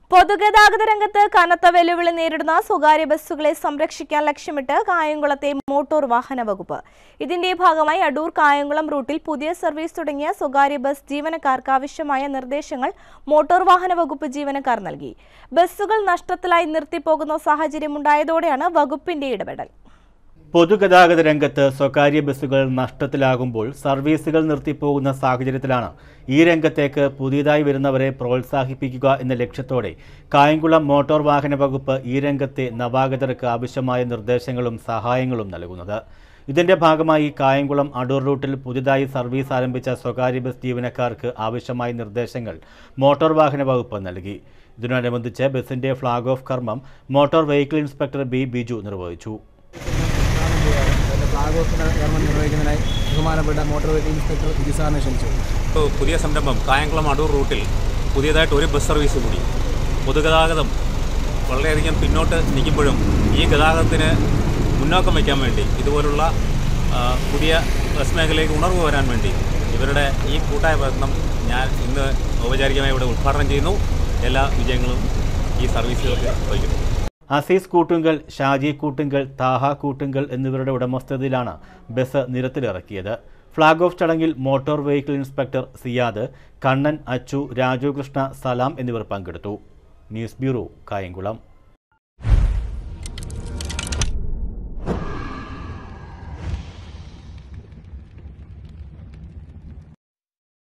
പൊതുഗതാഗത രംഗത്ത് കനത്ത വെല്ലുവിളി നേരിടുന്ന സ്വകാര്യ ബസ്സുകളെ സംരക്ഷിക്കാൻ ലക്ഷ്യമിട്ട് കായംകുളത്തെ മോട്ടോർ വാഹന വകുപ്പ് ഇതിന്റെ ഭാഗമായി അടൂർ കായംകുളം റൂട്ടിൽ പുതിയ സർവീസ് തുടങ്ങിയ സ്വകാര്യ ബസ് ജീവനക്കാർക്ക് ആവശ്യമായ നിർദ്ദേശങ്ങൾ മോട്ടോർ വാഹന വകുപ്പ് ജീവനക്കാർ നൽകി ബസ്സുകൾ നഷ്ടത്തിലായി നിർത്തിപ്പോകുന്ന സാഹചര്യമുണ്ടായതോടെയാണ് വകുപ്പിന്റെ ഇടപെടൽ പൊതുഗതാഗത രംഗത്ത് സ്വകാര്യ ബസ്സുകൾ നഷ്ടത്തിലാകുമ്പോൾ സർവീസുകൾ നിർത്തിപ്പോകുന്ന സാഹചര്യത്തിലാണ് ഈ രംഗത്തേക്ക് പുതിയതായി വരുന്നവരെ പ്രോത്സാഹിപ്പിക്കുക എന്ന ലക്ഷ്യത്തോടെ കായംകുളം മോട്ടോർ വാഹന വകുപ്പ് ഈ രംഗത്തെ നവാഗതർക്ക് ആവശ്യമായ നിർദ്ദേശങ്ങളും സഹായങ്ങളും നൽകുന്നത് ഇതിന്റെ ഭാഗമായി കായംകുളം അടൂർ റൂട്ടിൽ പുതിയതായി സർവീസ് ആരംഭിച്ച സ്വകാര്യ ബസ് ജീവനക്കാർക്ക് ആവശ്യമായ നിർദ്ദേശങ്ങൾ മോട്ടോർ വാഹന വകുപ്പ് നൽകി ഇതിനോടനുബന്ധിച്ച് ബസിന്റെ ഫ്ളാഗ് ഓഫ് കർമ്മം motor vehicle inspector B Biju നിർവഹിച്ചു അതിൻ്റെ ഫ്ലാഗ് ഓഫ് കർമ്മം നിർവഹിക്കുന്നതിനായി ബഹുമാനപ്പെട്ട മോട്ടോർ വെഹിക്കിൾ ഇൻസ്പെക്ടർ വിജിസാറിനെ ക്ഷണിച്ചു ഇപ്പോൾ പുതിയ സംരംഭം കായംകുളം അടൂർ റൂട്ടിൽ പുതിയതായിട്ട് ഒരു ബസ് സർവീസ് കൂടി പൊതുഗതാഗതം വളരെയധികം പിന്നോട്ട് നിൽക്കുമ്പോഴും ഈ ഗതാഗതത്തിന് മുന്നോക്കം വയ്ക്കാൻ വേണ്ടി ഇതുപോലുള്ള ആ, പുതിയ ബസ് മേഖലയ്ക്ക് ഉണർവ് വരാൻ വേണ്ടി ഇവരുടെ ഈ കൂട്ടായ പ്രയത്നം ഞാൻ ഇന്ന് ഔപചാരികമായി ഇവിടെ ഉദ്ഘാടനം ചെയ്യുന്നു എല്ലാ വിജയങ്ങളും ഈ സർവീസുകൾക്ക് വഹിക്കുന്നു അസീസ് കൂട്ടുങ്കൽ ഷാജി കൂട്ടുങ്കൽ താഹ കൂട്ടുങ്കൽ എന്നിവരുടെ ഉടമസ്ഥതയിലാണ് ബസ് നിരത്തിലിറക്കിയത് ഫ്ളാഗ് ഓഫ് ചടങ്ങിൽ motor vehicle inspector Siyad Kannan Achu Raju Krishna Salam എന്നിവർ പങ്കെടുത്തു ന്യൂസ് ബ്യൂറോ കായംകുളം